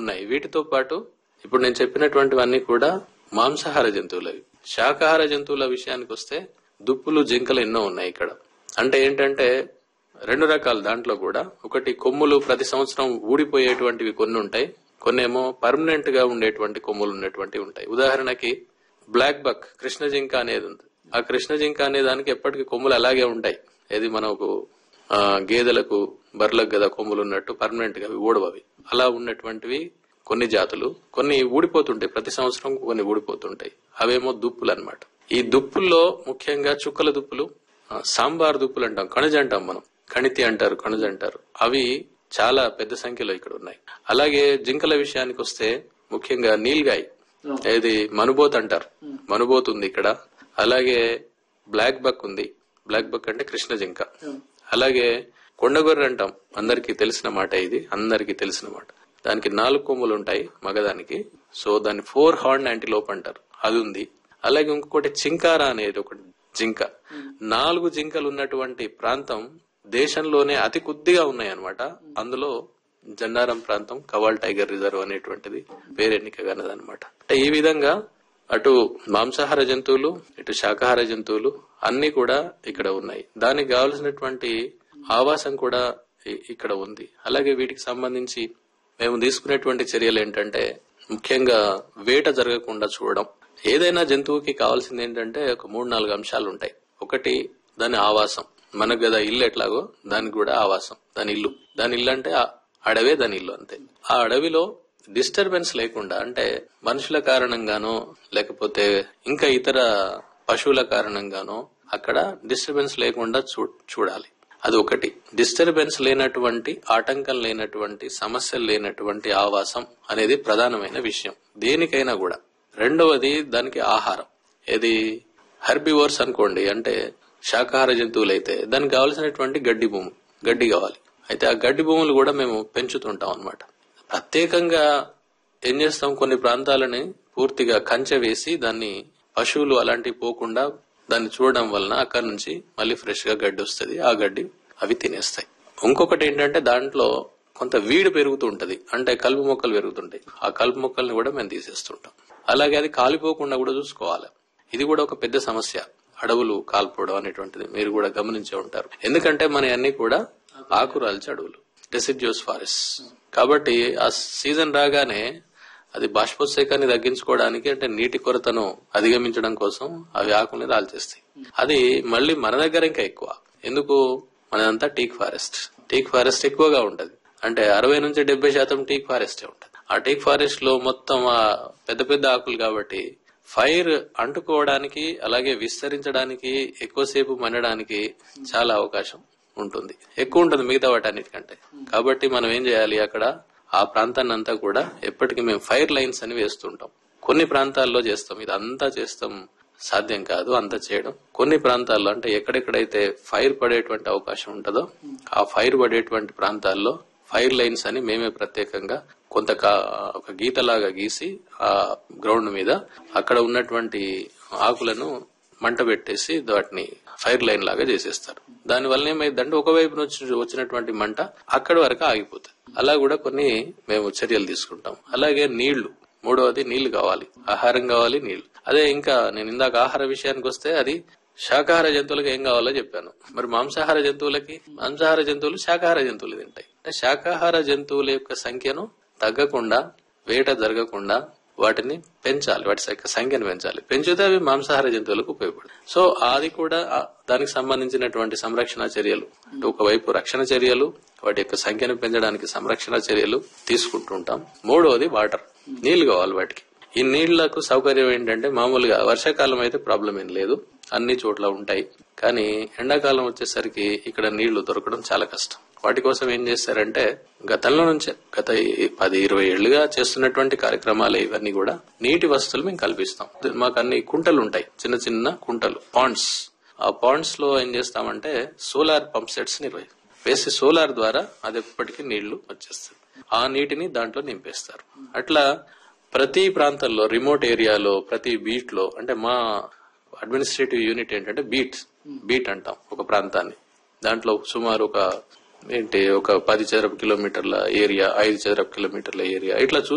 ఉన్నాయి వీటితో పాటు ఇప్పుడు నేను చెప్పినటువంటివన్నీ కూడా మాంసాహార జంతువులవి శాకాహార జంతువుల విషయానికి వస్తే దుప్పులు జింకలు ఎన్నో ఉన్నాయి ఇక్కడ అంటే ఏంటంటే రెండు రకాలు దాంట్లో కూడా ఒకటి కొమ్ములు ప్రతి సంవత్సరం ఊడిపోయేటువంటివి కొన్ని ఉంటాయి కొన్ని ఏమో పర్మనెంట్ గా ఉండేటువంటి కొమ్ములు ఉన్నటువంటివి ఉంటాయి ఉదాహరణకి బ్లాక్ బక్ కృష్ణ జింక అనేది ఉంది ఆ కృష్ణ జింక అనే దానికి ఎప్పటికీ కొమ్ములు అలాగే ఉంటాయి ఏది మనకు ఆ, గేదెలకు బర్రెలకు గదా కొమ్ములు ఉన్నట్టు పర్మనెంట్ గా అవి ఊడవవి అలా ఉన్నటువంటివి కొన్ని జాతులు కొన్ని ఊడిపోతుంటాయి ప్రతి సంవత్సరం కొన్ని ఊడిపోతుంటాయి అవేమో దుప్పులు అన్నమాట ఈ దుప్పుల్లో ముఖ్యంగా చుక్కల దుప్పులు ఆ, సాంబార్ దుప్పులు అంటాం కణజ అంటాం మనం కణితి అంటారు కణజ అంటారు అవి చాలా పెద్ద సంఖ్యలో ఇక్కడ ఉన్నాయి అలాగే జింకల విషయానికి వస్తే ముఖ్యంగా నీల్గాయ్ ఇది మనుబోత్ అంటారు మనుబోత్ ఉంది ఇక్కడ అలాగే బ్లాక్ బక్ ఉంది బ్లాక్ బక్ అంటే కృష్ణ జింక అలాగే కొండగొర్రె అంటాం అందరికీ తెలిసిన మాట ఇది అందరికీ తెలిసిన మాట దానికి నాలుగు కొమ్ములు ఉంటాయి మగదానికి సో దాన్ని ఫోర్ హార్న్ యాంటీలోప్ అంటారు అది ఉంది అలాగే ఇంకొకటి చింకారా అనేది ఒక జింక నాలుగు జింకలు ఉన్నటువంటి ప్రాంతం దేశంలోనే అతి కొద్దిగా ఉన్నాయి అన్నమాట అందులో జన్నారం ప్రాంతం కవాల్ టైగర్ రిజర్వ్ అనేటువంటిది పేరెన్నికగానదన్నమాట అంటే ఈ విధంగా అటు మాంసాహార జంతువులు ఇటు శాకాహార జంతువులు అన్ని కూడా ఇక్కడ ఉన్నాయి దానికి కావలసినటువంటి ఆవాసం కూడా ఇ- ఇక్కడ ఉంది అలాగే వీటికి సంబంధించి మేము తీసుకునేటువంటి చర్యలు ఏంటంటే ముఖ్యంగా వేట జరగకుండా చూడడం ఏదైనా జంతువుకి కావాల్సింది ఏంటంటే ఒక మూడు నాలుగు అంశాలు ఉంటాయి ఒకటి దాని ఆవాసం మనకు కదా ఇల్లు ఎట్లాగో దానికి కూడా ఆవాసం దాని ఇల్లు దాని ఇల్లు అంటే ఆ అడవే దాని ఇల్లు అంతే ఆ అడవిలో డిస్టర్బెన్స్ లేకుండా అంటే మనుషుల కారణంగానో లేకపోతే ఇంకా ఇతర పశువుల కారణంగానో అక్కడ డిస్టర్బెన్స్ లేకుండా చూ- చూడాలి అది ఒకటి డిస్టర్బెన్స్ లేనటువంటి ఆటంకం లేనటువంటి సమస్యలు లేనటువంటి ఆవాసం అనేది ప్రధానమైన విషయం దేనికైనా కూడా రెండవది దానికి ఆహారం ఏది హెర్బివోర్స్ అనుకోండి అంటే శాకాహార జంతువులు అయితే దానికి కావాల్సినటువంటి గడ్డి భూములు గడ్డి కావాలి అయితే ఆ గడ్డి భూములు కూడా మేము పెంచుతుంటాం అన్నమాట ప్రత్యేకంగా ఏం చేస్తాం కొన్ని ప్రాంతాలని పూర్తిగా కంచె వేసి దాన్ని పశువులు అలాంటివి పోకుండా దాన్ని చూడడం వలన అక్కడ నుంచి మళ్ళీ ఫ్రెష్ గా గడ్డి వస్తుంది ఆ గడ్డి అవి తినేస్తాయి ఇంకొకటి ఏంటంటే దాంట్లో కొంత వీడు పెరుగుతూ ఉంటది అంటే కలుపు మొక్కలు పెరుగుతుంటాయి ఆ కలుపు మొక్కల్ని కూడా మేము తీసేస్తుంటాం అలాగే అది కాలిపోకుండా కూడా చూసుకోవాలి ఇది కూడా ఒక పెద్ద సమస్య అడవులు కాల్పోవడం అనేటువంటిది మీరు కూడా గమనించే ఉంటారు ఎందుకంటే మన అన్ని కూడా ఆకురాల్చి అడవులు డెసిడ్యూస్ ఫారెస్ట్ కాబట్టి ఆ సీజన్ రాగానే అది బాష్పోత్సేకాన్ని తగ్గించుకోవడానికి అంటే నీటి కొరతను అధిగమించడం కోసం అవి ఆకుల్ని రాల్చేస్తాయి అది మళ్ళీ మన దగ్గర ఇంకా ఎక్కువ ఎందుకు మనదంతా టీక్ ఫారెస్ట్ టీక్ ఫారెస్ట్ ఎక్కువగా ఉంటది అంటే అరవై నుంచి డెబ్బై శాతం టీక్ ఫారెస్టే ఉంటది ఆ టీక్ ఫారెస్ట్ లో మొత్తం ఆ పెద్ద పెద్ద ఆకులు కాబట్టి ఫైర్ అంటుకోవడానికి అలాగే విస్తరించడానికి ఎక్కువసేపు మండడానికి చాలా అవకాశం ఉంటుంది ఎక్కువ ఉంటుంది మిగతా వాటన్నిటికంటే కాబట్టి మనం ఏం చేయాలి అక్కడ ఆ ప్రాంతాన్ని అంతా కూడా ఎప్పటికీ మేము ఫైర్ లైన్స్ అని వేస్తుంటాం కొన్ని ప్రాంతాల్లో చేస్తాం ఇది అంతా చేస్తాం సాధ్యం కాదు అంత చేయడం కొన్ని ప్రాంతాల్లో అంటే ఎక్కడెక్కడైతే ఫైర్ పడేటువంటి అవకాశం ఉంటుందో ఆ ఫైర్ పడేటువంటి ప్రాంతాల్లో ఫైర్ లైన్స్ అని మేమే ప్రత్యేకంగా కొంత కా- ఒక గీతలాగా గీసి ఆ గ్రౌండ్ మీద అక్కడ ఉన్నటువంటి ఆకులను మంట పెట్టేసి వాటిని ఫైర్ లైన్ లాగా చేసేస్తారు దాని వల్ల ఏమైందంటే ఒకవైపు నుంచి వచ్చినటువంటి మంట అక్కడి వరకు ఆగిపోతుంది అలా కూడా కొన్ని మేము చర్యలు తీసుకుంటాం అలాగే నీళ్లు మూడవది నీళ్లు కావాలి ఆహారం కావాలి నీళ్లు అదే ఇంకా నేను ఇందాక ఆహార విషయానికి వస్తే అది శాకాహార జంతువులకు ఏం కావాలో చెప్పాను మరి మాంసాహార జంతువులకి మాంసాహార జంతువులు శాకాహార జంతువులు తింటాయి అంటే శాకాహార జంతువుల యొక్క సంఖ్యను తగ్గకుండా వేట జరగకుండా వాటిని పెంచాలి వాటి యొక్క సంఖ్యను పెంచాలి పెంచితే అవి మాంసాహార జంతువులకు ఉపయోగపడతాయి సో అది కూడా ఆ దానికి సంబంధించినటువంటి సంరక్షణ చర్యలు అంటే ఒకవైపు రక్షణ చర్యలు వాటి యొక్క సంఖ్యను పెంచడానికి సంరక్షణ చర్యలు తీసుకుంటుంటాం మూడవది వాటర్ నీళ్లు కావాలి వాటికి ఈ నీళ్లకు సౌకర్యం ఏంటంటే మామూలుగా వర్షాకాలం అయితే ప్రాబ్లం ఏం లేదు అన్ని చోట్ల ఉంటాయి కానీ ఎండాకాలం వచ్చేసరికి ఇక్కడ నీళ్లు దొరకడం చాలా కష్టం వాటి కోసం ఏం చేస్తారంటే గతంలో నుంచే గత ఈ పది ఇరవై ఏళ్లుగా చేస్తున్నటువంటి కార్యక్రమాలు ఇవన్నీ కూడా నీటి వసతులు మేము కల్పిస్తాం మాకు అన్ని కుంటలు ఉంటాయి చిన్న చిన్న కుంటలు పాండ్స్ ఆ పాండ్స్ లో ఏం చేస్తామంటే సోలార్ పంప్ సెట్స్ నిర్వహి వేసి సోలార్ ద్వారా అది ఎప్పటికీ నీళ్లు వచ్చేస్తుంది ఆ నీటిని దాంట్లో నింపేస్తారు అట్లా ప్రతి ప్రాంతంలో రిమోట్ ఏరియాలో ప్రతి బీట్ లో అంటే మా అడ్మినిస్ట్రేటివ్ యూనిట్ ఏంటంటే బీట్ బీట్ అంటాం ఒక ప్రాంతాన్ని దాంట్లో సుమారు ఒక ఏంటి ఒక పది చదరపు కిలోమీటర్ల ఏరియా ఐదు చదరపు కిలోమీటర్ల ఏరియా ఇట్లా